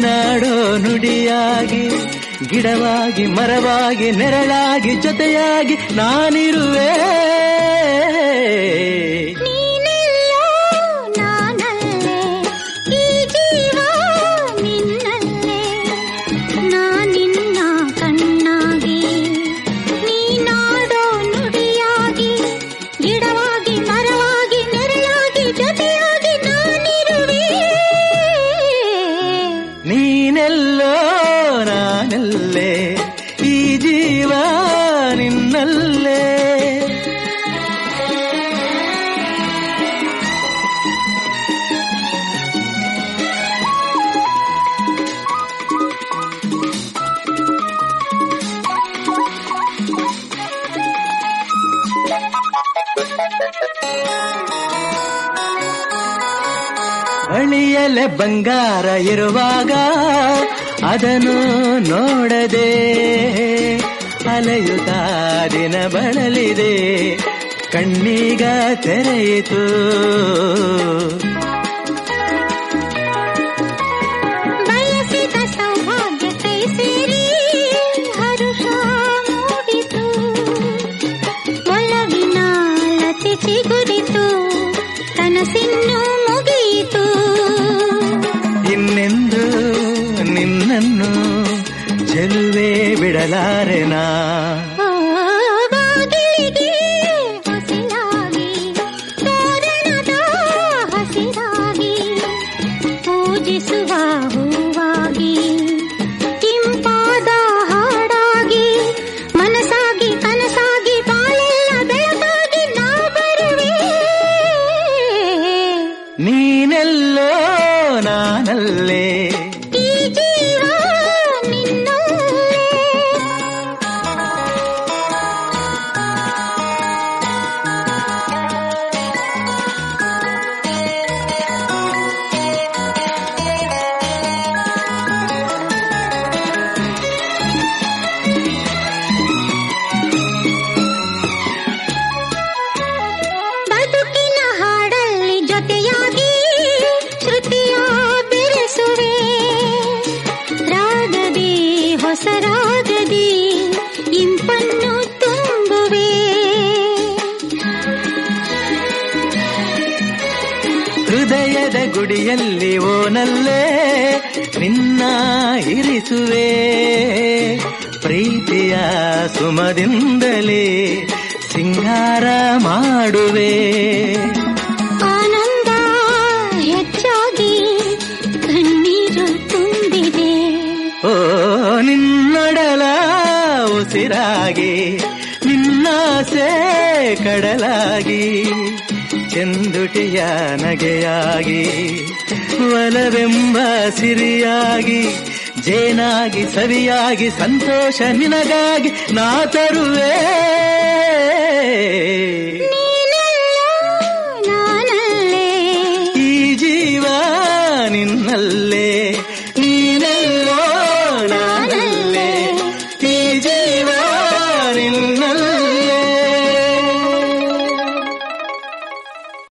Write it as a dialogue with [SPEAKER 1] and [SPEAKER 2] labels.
[SPEAKER 1] ನೀನಾಡೋ ನುಡಿಯಾಗಿ ಗಿಡವಾಗಿ ಮರವಾಗಿ ನೆರಳಾಗಿ ಜೊತೆಯಾಗಿ ನಾನಿರುವೆ
[SPEAKER 2] ನೀನೆಲ್ಲೋ ನಾನಲ್ಲೇ ಈ ಜೀವ ನಿನ್ನಲ್ಲೇ ನಾನಿನ್ನ ಕಣ್ಣಾಗಿ ನೀನಾಡೋ ನುಡಿಯಾಗಿ ಗಿಡವಾಗಿ ಮರವಾಗಿ ನೆರಳಾಗಿ ಜೊತೆಯಾಗಿ ನಾನಿರುವೆ
[SPEAKER 1] ನೀನೆಲ್ಲೋ ನಾನೆಲ್ಲೇ ಈ ಜೀವ ನಿನ್ನಲ್ಲೇ ಬಳಿಯಲೆ ಬಂಗಾರ ಇರುವಾಗ ಅದನ್ನು ನೋಡದೆ ಅಲೆಯುತ್ತ ದಿನ ಬಳಲಿದೆ ಕಣ್ಣೀಗ ತೆರೆಯಿತು
[SPEAKER 2] ಬಯಸಿದ ಸೌಭಾಗ್ಯ ಕೈ ಸೇರಿ ಹರುಷ ಮೂಡಿತು ಒಲವಿನ ಲತೆ ಚಿಗುರಿತು ಕನಸಿನ್ನು ಮುಗಿಯಿತು
[SPEAKER 1] ಇನ್ನೆಂದು ನಿನ್ನನ್ನು ಚೆಲುವೆ ಬಿಡಲಾರೆನಾ
[SPEAKER 2] ಓ ಬಾಗಿಲಿಗೆ ಹೊಸಲಾಗಿ ತೋರಣದ ಹಸಿರಾಗಿ ಪೂಜಿಸುವ ಹೂವಾಗಿ ಇಂಪಾದ ಹಾಡಾಗಿ ಮನಸಾಗಿ ಕನಸಾಗಿ ಬಾಳೆಲ್ಲ ಬೆಳಗಾಗಿ ನಾ ಬರುವೆ
[SPEAKER 1] ನೀನೆಲ್ಲೋ ನಾನಲ್ಲೇ
[SPEAKER 2] ಈ ಜೀವ ನಿನ್ನಲ್ಲೇ ಬದುಕಿನ ಹಾಡಲ್ಲಿ ಜೊತೆಯಾಗಿ ಶ್ರುತಿಯ ಬೆರೆಸುವೆ ರಾಗದಿ ಹೊಸ ರಾಗದಿ ಇಂಪನ್ನು ತುಂಬುವೆ
[SPEAKER 1] ಹೃದಯದ ಗುಡಿಯಲ್ಲಿ ಓನಲ್ಲೇ ನಿನ್ನ ಇರಿಸುವೆ ಪ್ರೀತಿಯ ಸುಮದಿಂದಲೇ ಸಿಂಗಾರ ಮಾಡುವೆ
[SPEAKER 2] ಆನಂದ ಹೆಚ್ಚಾಗಿ ಕಣ್ಣೀರು ತುಂಬಿದೆ
[SPEAKER 1] ಓ ನಿನ್ನೊಡಲ ಉಸಿರಾಗಿ ನಿನ್ನಾಸೆ ಕಡಲಾಗಿ ಚೆಂದುಟಿಯ ನಗೆಯಾಗಿ ಒಲವೆಂಬ ಸಿರಿಯಾಗಿ ಜೇನಾಗಿ ಸವಿಯಾಗಿ ಸಂತೋಷ ನಿನಗಾಗಿ ನಾ ತರುವೆ